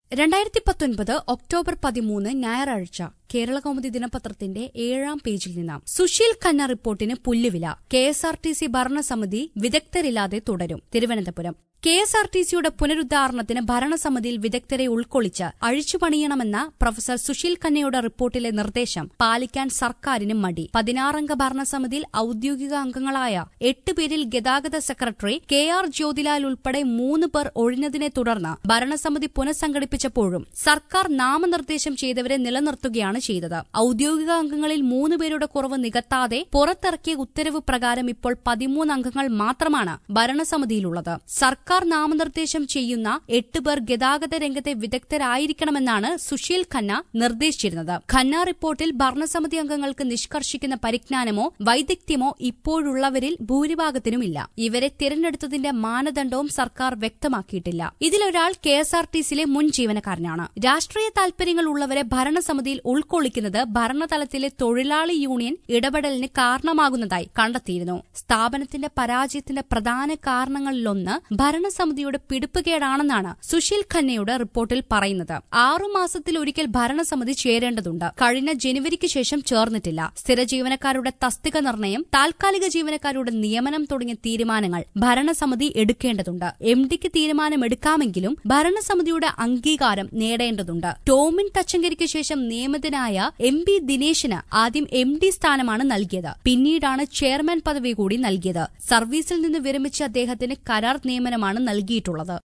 രണ്ടായിരത്തി പത്തൊൻപത് ഒക്ടോബർ പതിമൂന്ന് ഞായറാഴ്ച കേരള കൗമുദി ദിനപത്രത്തിന്റെ ഏഴാം പേജിൽ നിന്ന് സുശീൽ ഖന്ന റിപ്പോർട്ടിന് പുല്ലുവില K S R T C ഭരണസമിതി വിദഗ്ധരില്ലാതെ തുടരും Thiruvananthapuram K S R T സിയുടെ പുനരുദ്ധാരണത്തിന് ഭരണസമിതിയിൽ വിദഗ്ധരെ ഉൾക്കൊള്ളിച്ച് അഴിച്ചുപണിയണമെന്ന പ്രൊഫസർ സുശീൽ ഖന്നയുടെ റിപ്പോർട്ടിലെ നിർദ്ദേശം പാലിക്കാൻ സർക്കാരിന് മടി പതിനാറംഗ ഭരണസമിതിയിൽ ഔദ്യോഗിക അംഗങ്ങളായ എട്ട് പേരിൽ ഗതാഗത സെക്രട്ടറി കെ ആർ ജ്യോതിലാൽ ഉൾപ്പെടെ മൂന്ന് പേർ ഒഴിഞ്ഞതിനെ തുടർന്ന് ഭരണസമിതി പുനഃസംഘടിപ്പിച്ചപ്പോഴും സർക്കാർ നാമനിർദ്ദേശം ചെയ്തവരെ നിലനിർത്തുകയാണ് ചെയ്തത് ഔദ്യോഗിക അംഗങ്ങളിൽ മൂന്ന് പേരുടെ കുറവ് നികത്താതെ പുറത്തിറക്കിയ ഉത്തരവ് പ്രകാരം ഇപ്പോൾ പതിമൂന്ന് അംഗങ്ങൾ മാത്രമാണ് ഭരണസമിതിയിലുള്ളത് സർക്കാർ നാമനിർദ്ദേശം ചെയ്യുന്ന എട്ട് പേർ ഗതാഗത രംഗത്തെ വിദഗ്ധരായിരിക്കണമെന്നാണ് സുശീൽ ഖന്ന നിർദ്ദേശിച്ചിരുന്നത് ഖന്ന റിപ്പോർട്ടിൽ ഭരണസമിതി അംഗങ്ങൾക്ക് നിഷ്കർഷിക്കുന്ന പരിജ്ഞാനമോ വൈദഗ്ധ്യമോ ഇപ്പോഴുള്ളവരിൽ ഭൂരിഭാഗത്തിനുമില്ല ഇവരെ തിരഞ്ഞെടുത്തതിന്റെ മാനദണ്ഡവും സർക്കാർ വ്യക്തമാക്കിയിട്ടില്ല ഇതിലൊരാൾ കെ എസ് ആർ ടി സിയിലെ മുൻ ജീവനക്കാരനാണ് രാഷ്ട്രീയ താൽപര്യങ്ങൾ ഉള്ളവരെ ഭരണസമിതിയിൽ ഉൾക്കൊള്ളിക്കുന്നത് ഭരണതലത്തിലെ തൊഴിലാളി യൂണിയൻ ഇടപെടലിന് കാരണമാകുന്നതായി കണ്ടെത്തിയിരുന്നു സ്ഥാപനത്തിന്റെ പരാജയത്തിന്റെ പ്രധാന കാരണങ്ങളിലൊന്ന് ഭരണസമിതിയുടെ പിടിപ്പുകേടാണെന്നാണ് സുശീൽ ഖന്നയുടെ റിപ്പോർട്ടിൽ പറയുന്നത് ആറുമാസത്തിലൊരിക്കൽ ഭരണസമിതി ചേരേണ്ടതുണ്ട് കഴിഞ്ഞ ജനുവരിക്ക് ശേഷം ചേർന്നിട്ടില്ല സ്ഥിര ജീവനക്കാരുടെ തസ്തിക നിർണയം താൽക്കാലിക ജീവനക്കാരുടെ നിയമനം തുടങ്ങിയ തീരുമാനങ്ങൾ ഭരണസമിതി എടുക്കേണ്ടതുണ്ട് എം ഡിക്ക് തീരുമാനമെടുക്കാമെങ്കിലും ഭരണസമിതിയുടെ അംഗീകാരം നേടേണ്ടതുണ്ട് ടോമിൻ തച്ചങ്കരിക്ക് ശേഷം നിയമിതനായ എം പി ദിനേശിന് ആദ്യം എം ഡി സ്ഥാനമാണ് നൽകിയത് പിന്നീടാണ് ചെയർമാൻ പദവി കൂടി നൽകിയത് സർവീസിൽ നിന്ന് വിരമിച്ച അദ്ദേഹത്തിന് കരാർ നിയമനമാണ് നൽകിയിട്ടുള്ളത്